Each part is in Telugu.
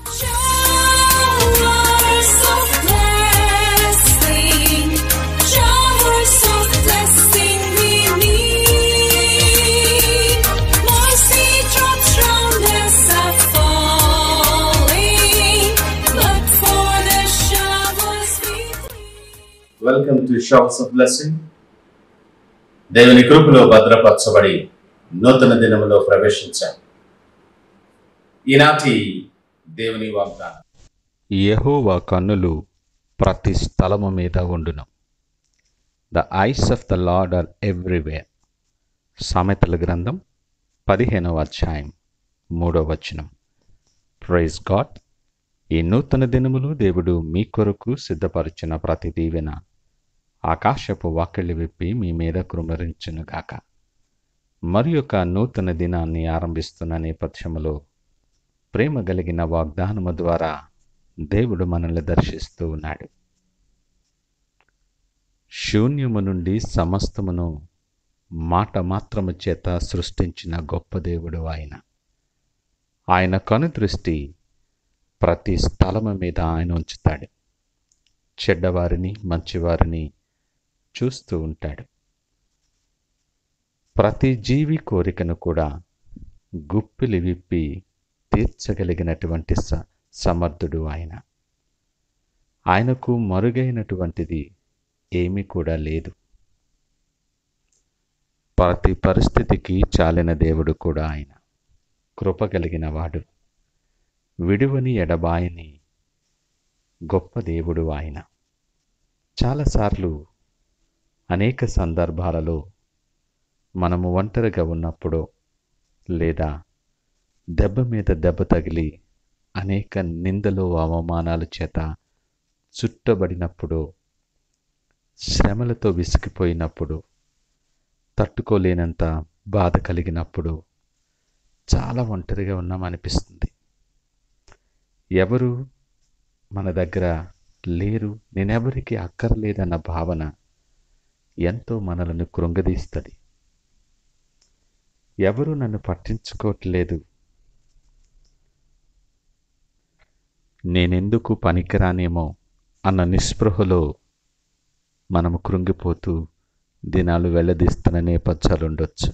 Showers of blessing, showers of blessing we need. Mercy drops round us are falling, but for the showers we plead. Welcome to shops of blessing దేవుని కృపలో భద్రపరచబడి నూతన దినములో ప్రవేశించాం ఈనాటి దేవుని వాగ్దానం యెహోవా కన్నులు ప్రతి స్థలము మీద ఉండును the eyes of the Lord are everywhere సామెతల గ్రంథం పదిహేనవ అధ్యాయం మూడవ వచనం ప్రైజ్ గాడ్ ఈ నూతన దినములు దేవుడు మీ కొరకు సిద్ధపరిచిన ప్రతి దీవెన ఆకాశపు వాకిళ్ళు విప్పి మీ మీద కృమరించునుగాక మరి యొక్క నూతన దినాన్ని ఆరంభిస్తున్న నేపథ్యములో ప్రేమ కలిగిన వాగ్దానము ద్వారా దేవుడు మనల్ని దర్శిస్తూ ఉన్నాడు శూన్యము నుండి సమస్తమును మాట మాత్రము చేత సృష్టించిన గొప్ప దేవుడు ఆయన ఆయన కనుదృష్టి ప్రతి స్థలము మీద ఆయన ఉంచుతాడు చెడ్డవారిని మంచివారిని చూస్తూ ఉంటాడు ప్రతి జీవి కోరికను కూడా గుప్పిలి విప్పి తీర్చగలిగినటువంటి స సమర్థుడు ఆయన ఆయనకు మరుగైనటువంటిది ఏమీ కూడా లేదు ప్రతి పరిస్థితికి చాలిన దేవుడు కూడా ఆయన కృప కలిగిన వాడు విడువని ఎడబాయని గొప్ప దేవుడు ఆయన చాలాసార్లు అనేక సందర్భాలలో మనము ఒంటరిగా ఉన్నప్పుడు లేదా దెబ్బ మీద దెబ్బ తగిలి అనేక నిందలు అవమానాల చేత చుట్టబడినప్పుడు శ్రమలతో విసిగిపోయినప్పుడు తట్టుకోలేనంత బాధ కలిగినప్పుడు చాలా ఒంటరిగా ఉన్నామనిపిస్తుంది ఎవరు మన దగ్గర లేరు నేనెవరికి అక్కర్లేదన్న భావన ఎంతో మనలను కృంగదీస్తుంది ఎవరు నన్ను పట్టించుకోవట్లేదు నేనెందుకు పనికిరానేమో అన్న నిస్పృహలో మనము కృంగిపోతూ దినాలు వెళ్ళదీస్తున్న నేపథ్యాలు ఉండొచ్చు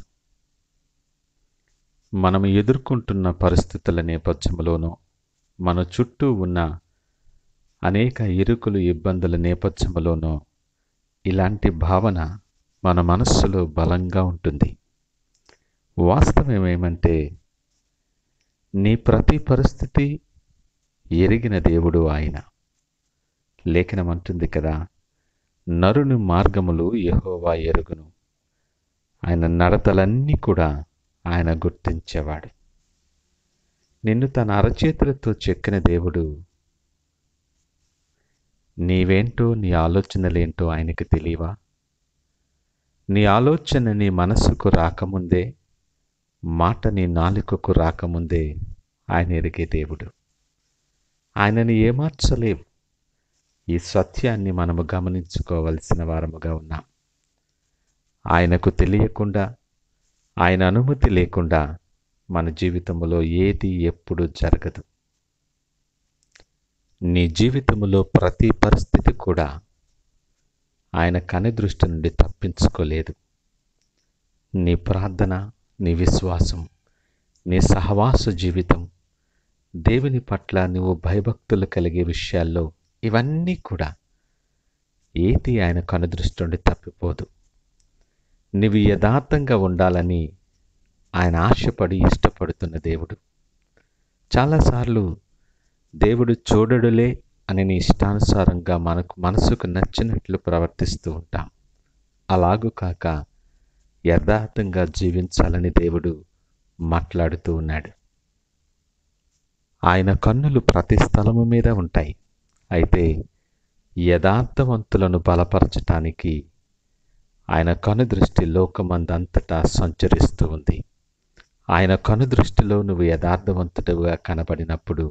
మనము ఎదుర్కొంటున్న పరిస్థితుల నేపథ్యంలోనూ మన చుట్టూ ఉన్న అనేక ఇరుకులు ఇబ్బందుల నేపథ్యంలోనూ ఇలాంటి భావన మన మనస్సులో బలంగా ఉంటుంది వాస్తవం ఏమేమంటే నీ ప్రతి పరిస్థితి ఎరిగిన దేవుడు ఆయన లేఖనం అంటుంది కదా నరుని మార్గములు యెహోవా ఎరుగును ఆయన నడతలన్నీ కూడా ఆయన గుర్తించేవాడు నిన్ను తన అరచేతులతో చెక్కిన దేవుడు నీవేంటో నీ ఆలోచనలేంటో ఆయనకి తెలియవా నీ ఆలోచన నీ మనస్సుకు రాకముందే మాట నీ నాలుకకు రాకముందే ఆయన ఎరిగే దేవుడు ఆయనని ఏమార్చలేవు ఈ సత్యాన్ని మనము గమనించుకోవలసిన వారముగా ఉన్నాం ఆయనకు తెలియకుండా ఆయన అనుమతి లేకుండా మన జీవితంలో ఏది ఎప్పుడు జరగదు నీ జీవితంలో ప్రతి పరిస్థితి కూడా ఆయన కనుదృష్టి నుండి తప్పించుకోలేదు నీ ప్రార్థన నీ విశ్వాసం నీ సహవాస జీవితం దేవుని పట్ల నువ్వు భయభక్తులు కలిగే విషయాల్లో ఇవన్నీ కూడా ఏది ఆయన కనుదృష్టి నుండి తప్పిపోదు నువ్వు యథార్థంగా ఉండాలని ఆయన ఆశపడి ఇష్టపడుతున్న దేవుడు చాలాసార్లు దేవుడు చూడడులే అని నీ ఇష్టానుసారంగా మనకు మనసుకు నచ్చినట్లు ప్రవర్తిస్తూ ఉంటాం అలాగూ కాక యథార్థంగా జీవించాలని దేవుడు మాట్లాడుతూ ఉన్నాడు ఆయన కన్నులు ప్రతి స్థలము మీద ఉంటాయి అయితే యథార్థవంతులను బలపరచటానికి ఆయన కనుదృష్టి లోకమందంతటా సంచరిస్తూ ఉంది ఆయన కనుదృష్టిలో నువ్వు యథార్థవంతుడుగా కనబడినప్పుడు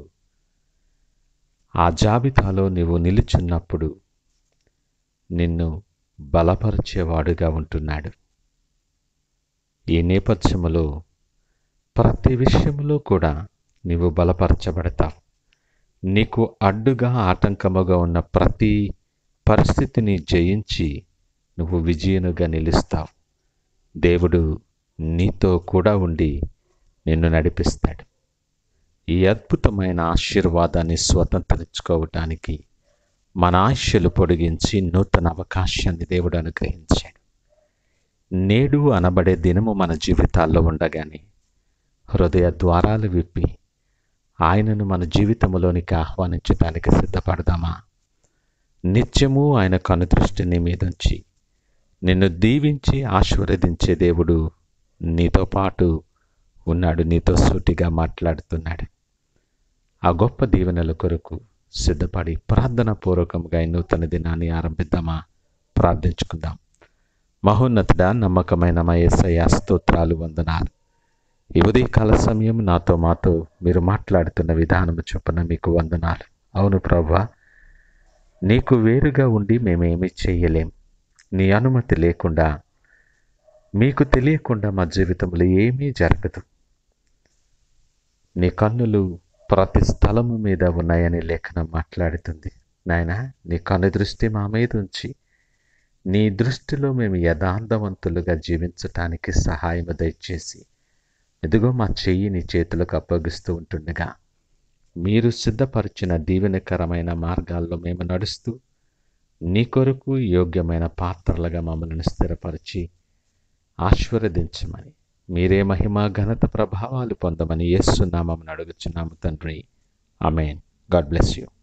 ఆ జాబితాలో నువ్వు నిలుచున్నప్పుడు నిన్ను బలపరిచేవాడుగా ఉంటున్నాడు ఈ నేపథ్యములో ప్రతి విషయంలో కూడా నీవు బలపరచబడతావు నీకు అడ్డుగా ఆటంకముగా ఉన్న ప్రతి పరిస్థితిని జయించి నువ్వు విజయనుగా నిలుస్తావు దేవుడు నీతో కూడా ఉండి నిన్ను నడిపిస్తాడు ఈ అద్భుతమైన ఆశీర్వాదాన్ని స్వతంత్రించుకోవటానికి మన ఆయుష్యలు పొడిగించి నూతన అవకాశాన్ని దేవుడు అనుగ్రహించాడు నేడు అనబడే దినము మన జీవితాల్లో ఉండగానే హృదయ ద్వారాలు విప్పి ఆయనను మన జీవితంలోనికి ఆహ్వానించడానికి సిద్ధపడదామా నిత్యము ఆయన కనుదృష్టి నీ మీదుంచి నిన్ను దీవించి ఆశీర్వదించే దేవుడు నీతో పాటు ఉన్నాడు నీతో సూటిగా మాట్లాడుతున్నాడు ఆ గొప్ప దీవెనల కొరకు సిద్ధపడి ప్రార్థన పూర్వకంగా ఈ నూతన దినాన్ని ఆరంభిద్దామా ప్రార్థించుకుందాం మహోన్నతుడా నమ్మకమైన మా యేసయ్య స్తోత్రాలు వందనాలు ఈ ఉదయకాల సమయం నాతో మాతో మీరు మాట్లాడుతున్న విధానం చొప్పున మీకు వందనాలు అవును ప్రభా నీకు వేరుగా ఉండి మేమేమీ చేయలేం నీ అనుమతి లేకుండా మీకు తెలియకుండా మా జీవితంలో ఏమీ జరగదు నీ కన్నులు ప్రతి స్థలము మీద ఉన్నాయని లేఖనం మాట్లాడుతుంది నాయన నీ కన్ను దృష్టి మా మీద ఉంచి నీ దృష్టిలో మేము యథార్థవంతులుగా జీవించటానికి సహాయం దయచేసి ఎదుగో మా చెయ్యి నీ చేతులకు అప్పగిస్తూ ఉంటుండగా మీరు సిద్ధపరిచిన దీవెనకరమైన మార్గాల్లో మేము నడుస్తూ నీ కొరకు యోగ్యమైన పాత్రలుగా మమ్మల్ని స్థిరపరిచి ఆశీర్వదించమని మీరే మహిమ ఘనత ప్రభావాలు పొందమని యేసునామం అడుగుచున్నాము తండ్రి ఆమెన్ గాడ్ బ్లెస్ యూ